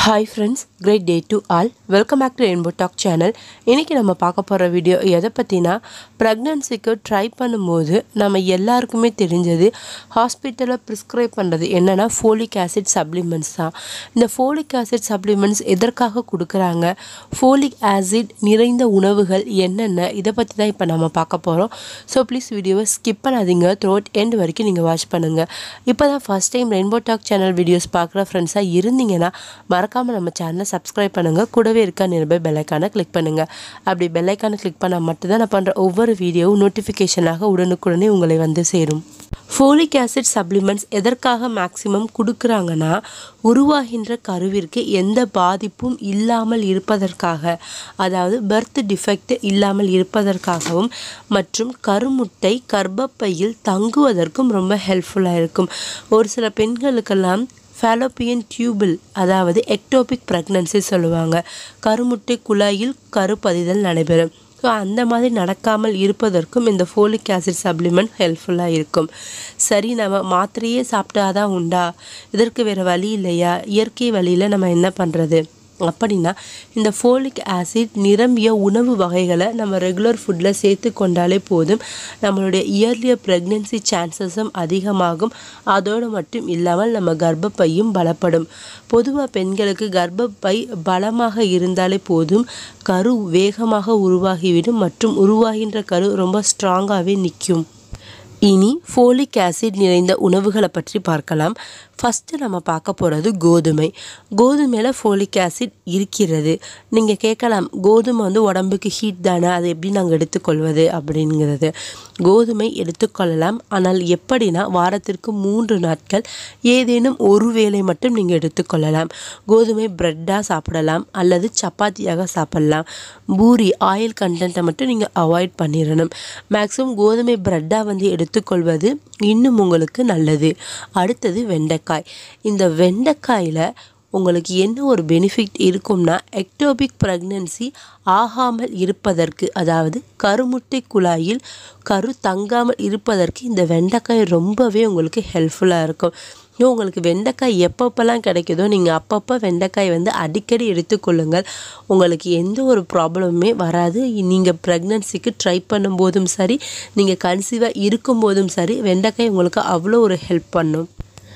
hi friends great day to all welcome back to rainbow talk channel இன்றைக்கி நம்ம பார்க்க போகிற வீடியோ எதை பற்றினா ப்ரெக்னன்சிக்கு ட்ரை பண்ணும்போது நம்ம எல்லாருக்குமே தெரிஞ்சது ஹாஸ்பிட்டலில் ப்ரிஸ்கிரைப் பண்ணுறது என்னென்னா ஃபோலிக் ஆசிட் சப்ளிமெண்ட்ஸ் தான் இந்த ஃபோலிக் ஆசிட் சப்ளிமெண்ட்ஸ் எதற்காக கொடுக்குறாங்க ஃபோலிக் ஆசிட் நிறைந்த உணவுகள் என்னென்ன இதை பற்றி தான் இப்போ நம்ம பார்க்க போகிறோம் ஸோ ப்ளீஸ் வீடியோவை ஸ்கிப் பண்ணாதீங்க த்ரோட் எண்ட் வரைக்கும் நீங்கள் வாட்ச் பண்ணுங்கள் இப்போ தான் first time rainbow talk channel videos பார்க்குற ஃப்ரெண்ட்ஸாக இருந்தீங்கன்னா மறக்காமல் நம்ம சேனலை சப்ஸ்கிரைப் பண்ணுங்கள் கூடவே இருக்க நிருபை பெல்லைக்கானை கிளிக் பண்ணுங்கள் அப்படி பெல்லைக்கானை கிளிக் பண்ணால் மட்டும்தான் நான் பண்ணுற ஒவ்வொரு வீடியோவும் நோட்டிஃபிகேஷனாக உடனுக்குடனே உங்களை வந்து சேரும் ஃபோலிக் ஆசிட் சப்ளிமெண்ட்ஸ் எதற்காக மேக்ஸிமம் கொடுக்குறாங்கன்னா உருவாகின்ற கருவிற்கு எந்த பாதிப்பும் இல்லாமல் இருப்பதற்காக அதாவது பர்த் டிஃபெக்ட் இல்லாமல் இருப்பதற்காகவும் மற்றும் கருமுட்டை கர்ப்பப்பையில் தங்குவதற்கும் ரொம்ப ஹெல்ப்ஃபுல்லாக இருக்கும் ஒரு சில பெண்களுக்கெல்லாம் ஃபேலோப்பியன் டியூபிள் அதாவது எக்டோபிக் ப்ரெக்னன்சி சொல்லுவாங்க கருமுட்டை குழாயில் கருப்பதிதல் நடைபெறும் ஸோ அந்த மாதிரி நடக்காமல் இருப்பதற்கும் இந்த ஃபோலிக் ஆசிட் சப்ளிமெண்ட் ஹெல்ப்ஃபுல்லாக இருக்கும் சரி நம்ம மாத்திரையே சாப்பிட்டாதான் உண்டா இதற்கு வேறு வழி இல்லையா இயற்கை வழியில் நம்ம என்ன பண்ணுறது அப்படின்னா இந்த ஃபோலிக் ஆசிட் நிரம்பிய உணவு வகைகளை நம்ம ரெகுலர் ஃபுட்டில் சேர்த்து கொண்டாலே போதும் நம்மளுடைய இயர்லியர் ப்ரெக்னென்சி சான்சஸும் அதிகமாகும் அதோடு மட்டும் இல்லாமல் நம்ம கர்ப்பப்பையும் பலப்படும் பொதுவாக பெண்களுக்கு கர்ப்பப்பை பலமாக இருந்தாலே போதும் கரு வேகமாக உருவாகிவிடும் மற்றும் உருவாகின்ற கரு ரொம்ப ஸ்ட்ராங்காகவே நிற்கும் இனி ஃபோலிக் ஆசிட் நிறைந்த உணவுகளை பற்றி பார்க்கலாம் ஃபஸ்ட்டு நம்ம பார்க்க போகிறது கோதுமை கோதுமையில் ஃபோலிக் ஆசிட் இருக்கிறது நீங்கள் கேட்கலாம் கோதுமை வந்து உடம்புக்கு ஹீட் தானே அதை எப்படி நாங்கள் எடுத்துக்கொள்வது அப்படிங்கிறது கோதுமை எடுத்துக்கொள்ளலாம் ஆனால் எப்படின்னா வாரத்திற்கு மூன்று நாட்கள் ஏதேனும் ஒரு வேளை மட்டும் நீங்கள் எடுத்துக்கொள்ளலாம் கோதுமை ப்ரெட்டாக சாப்பிடலாம் அல்லது சப்பாத்தியாக சாப்பிடலாம் பூரி ஆயில் கண்டென்ட்டை மட்டும் நீங்கள் அவாய்ட் பண்ணிடணும் மேக்ஸிமம் கோதுமை ப்ரெட்டாக வந்து எடுத்துக்கொள்வது இன்னும் உங்களுக்கு நல்லது அடுத்தது வெண்டைக்காய் இந்த வெண்டைக்காயில் உங்களுக்கு என்ன ஒரு பெனிஃபிட் இருக்கும்னா எக்டோபிக் ப்ரெக்னன்சி ஆகாமல் இருப்பதற்கு அதாவது கருமுட்டை குழாயில் கரு தங்காமல் இருப்பதற்கு இந்த வெண்டைக்காய் ரொம்பவே உங்களுக்கு ஹெல்ப்ஃபுல்லாக இருக்கும் ஸோ உங்களுக்கு வெண்டைக்காய் எப்பப்பெல்லாம் கிடைக்குதோ நீங்கள் அப்பப்போ வெண்டைக்காய் வந்து அடிக்கடி எடுத்துக்கொள்ளுங்கள் உங்களுக்கு எந்த ஒரு ப்ராப்ளமுமே வராது நீங்கள் ப்ரெக்னன்சிக்கு ட்ரை பண்ணும்போதும் சரி நீங்கள் கன்சீவாக இருக்கும்போதும் சரி வெண்டைக்காய் உங்களுக்கு அவ்வளோ ஒரு ஹெல்ப் பண்ணும்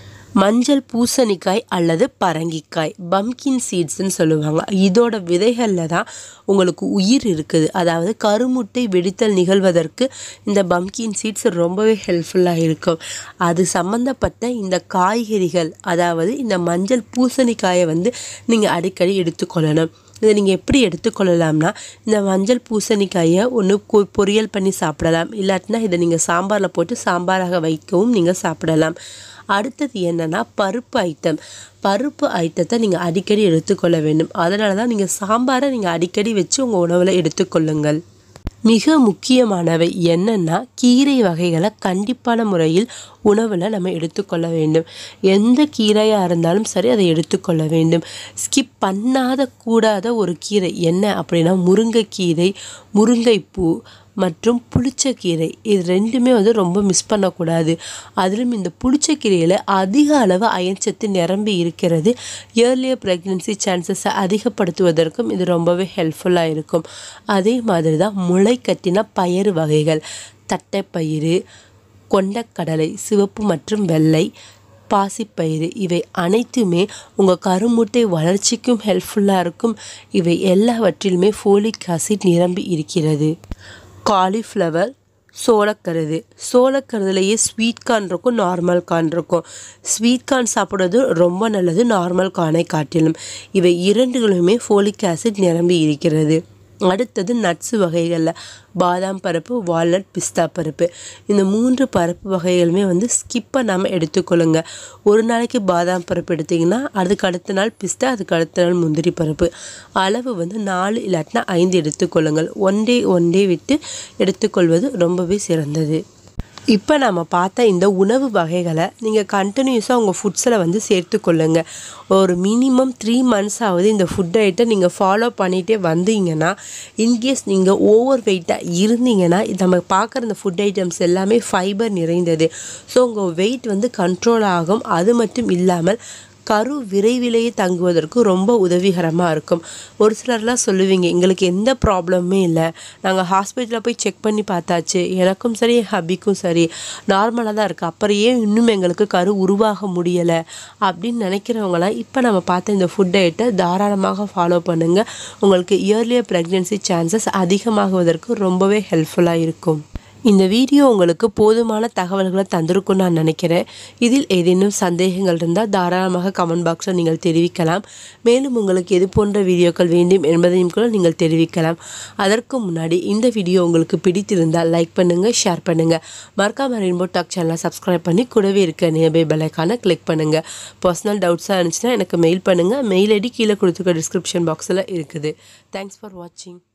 மஞ்சள் பூசணிக்காய் அல்லது பரங்கிக்காய் பம்கின் சீட்ஸ்ன்னு சொல்லுவாங்க இதோட விதைகளில் தான் உங்களுக்கு உயிர் இருக்குது அதாவது கருமுட்டை வெடித்தல் நிகழ்வதற்கு இந்த பம்கின் சீட்ஸ் ரொம்பவே ஹெல்ப்ஃபுல்லாக இருக்கும் அது சம்மந்தப்பட்ட இந்த காய்கறிகள் அதாவது இந்த மஞ்சள் பூசணிக்காயை வந்து நீங்கள் அடிக்கடி எடுத்துக்கொள்ளணும் இதை நீங்கள் எப்படி எடுத்துக்கொள்ளலாம்னா இந்த மஞ்சள் பூசணிக்காயை ஒன்று பொரியல் பண்ணி சாப்பிடலாம் இல்லாட்டினா இதை நீங்கள் சாம்பாரில் போட்டு சாம்பாராக வைக்கவும் நீங்கள் சாப்பிடலாம் அடுத்தது என்னென்னா பருப்பு ஐட்டம் பருப்பு ஐட்டத்தை நீங்கள் அடிக்கடி எடுத்துக்கொள்ள வேண்டும் அதனால தான் நீங்கள் சாம்பாரை நீங்கள் அடிக்கடி வச்சு உங்கள் உணவில் எடுத்துக்கொள்ளுங்கள் மிக முக்கியமானவை என்னென்னா கீரை வகைகளை கண்டிப்பான முறையில் உணவில் நம்ம எடுத்துக்கொள்ள வேண்டும் எந்த கீரையாக இருந்தாலும் சரி அதை எடுத்துக்கொள்ள வேண்டும் ஸ்கிப் பண்ணாத கூடாத ஒரு கீரை என்ன அப்படின்னா முருங்கைக்கீரை முருங்கைப்பூ மற்றும் புளிச்சக்கீரை இது ரெண்டுமே வந்து ரொம்ப மிஸ் பண்ணக்கூடாது அதிலும் இந்த புளிச்சக்கீரையில் அதிக அளவு அயன்சத்து நிரம்பி இருக்கிறது இயர்லியர் ப்ரெக்னென்சி சான்சஸை அதிகப்படுத்துவதற்கும் இது ரொம்பவே ஹெல்ப்ஃபுல்லாக இருக்கும் அதே மாதிரி தான் முளை கட்டின பயறு வகைகள் தட்டைப்பயிறு கொண்டக்கடலை சிவப்பு மற்றும் வெள்ளை பாசிப்பயிறு இவை அனைத்துமே உங்கள் கருமுட்டை வளர்ச்சிக்கும் ஹெல்ப்ஃபுல்லாக இருக்கும் இவை எல்லாவற்றிலுமே ஃபோலிக் ஆசிட் நிரம்பி இருக்கிறது காலிஃப்ளவர் சோளக்கருது சோளக்கருதுலேயே ஸ்வீட் கார்ன் இருக்கும் நார்மல் கார்ன் இருக்கும் ஸ்வீட் கார்ன் சாப்பிட்றது ரொம்ப நல்லது நார்மல் கார்னை காட்டிலும் இவை இரண்டுகளுமே ஃபோலிக் ஆசிட் நிரம்பி இருக்கிறது அடுத்தது நட்ஸு வகைகளில் பாதாம் பருப்பு வால்நட் பிஸ்தா பருப்பு இந்த மூன்று பருப்பு வகைகளுமே வந்து ஸ்கிப் பண்ணாமல் எடுத்துக்கொள்ளுங்க ஒரு நாளைக்கு பாதாம் பருப்பு எடுத்திங்கன்னா அதுக்கு அடுத்த நாள் பிஸ்தா அதுக்கு அடுத்த நாள் முந்திரி பருப்பு அளவு வந்து நாலு இல்லாட்டினா ஐந்து எடுத்துக்கொள்ளுங்கள் ஒன் டே ஒன் டே விட்டு எடுத்துக்கொள்வது ரொம்பவே சிறந்தது இப்போ நம்ம பார்த்த இந்த உணவு வகைகளை நீங்கள் கண்டினியூஸாக உங்கள் ஃபுட்ஸில் வந்து சேர்த்துக்கொள்ளுங்க ஒரு மினிமம் த்ரீ மந்த்ஸ் ஆகுது இந்த ஃபுட் டயட்டை நீங்கள் ஃபாலோ பண்ணிகிட்டே வந்தீங்கன்னா இன்கேஸ் நீங்கள் ஓவர் வெயிட்டாக இருந்தீங்கன்னா நம்ம பார்க்குற இந்த ஃபுட் ஐட்டம்ஸ் எல்லாமே ஃபைபர் நிறைந்தது ஸோ உங்கள் வெயிட் வந்து கண்ட்ரோல் ஆகும் அது மட்டும் இல்லாமல் கரு விரைவிலேயே தங்குவதற்கு ரொம்ப உதவிகரமாக இருக்கும் ஒரு சிலர்லாம் சொல்லுவீங்க எங்களுக்கு எந்த ப்ராப்ளமுமே இல்லை நாங்கள் ஹாஸ்பிட்டலில் போய் செக் பண்ணி பார்த்தாச்சு எனக்கும் சரி என் ஹபிக்கும் சரி நார்மலாக தான் இருக்குது அப்புறம் ஏன் இன்னும் எங்களுக்கு கரு உருவாக முடியலை அப்படின்னு நினைக்கிறவங்களாம் இப்போ நம்ம பார்த்த இந்த ஃபுட் டயட்டை தாராளமாக ஃபாலோ பண்ணுங்கள் உங்களுக்கு இயர்லியர் ப்ரெக்னென்சி சான்சஸ் அதிகமாகுவதற்கு ரொம்பவே ஹெல்ப்ஃபுல்லாக இருக்கும் இந்த வீடியோ உங்களுக்கு போதுமான தகவல்களை தந்திருக்கும்னு நான் நினைக்கிறேன் இதில் ஏதேனும் சந்தேகங்கள் இருந்தால் தாராளமாக கமெண்ட் பாக்ஸில் நீங்கள் தெரிவிக்கலாம் மேலும் உங்களுக்கு எது போன்ற வீடியோக்கள் வேண்டும் என்பதையும் கூட நீங்கள் தெரிவிக்கலாம் அதற்கு முன்னாடி இந்த வீடியோ உங்களுக்கு பிடித்திருந்தால் லைக் பண்ணுங்கள் ஷேர் பண்ணுங்கள் மறக்காம ரெயின்போ டாக் சேனலை சப்ஸ்கிரைப் பண்ணி கூடவே இருக்க நியர்பை பெல்லைக்கான கிளிக் பண்ணுங்கள் பர்சனல் டவுட்ஸாக இருந்துச்சுன்னா எனக்கு மெயில் பண்ணுங்கள் மெயில் ஐடி கீழே கொடுத்துருக்க டிஸ்கிரிப்ஷன் பாக்ஸில் இருக்குது தேங்க்ஸ் ஃபார் வாட்சிங்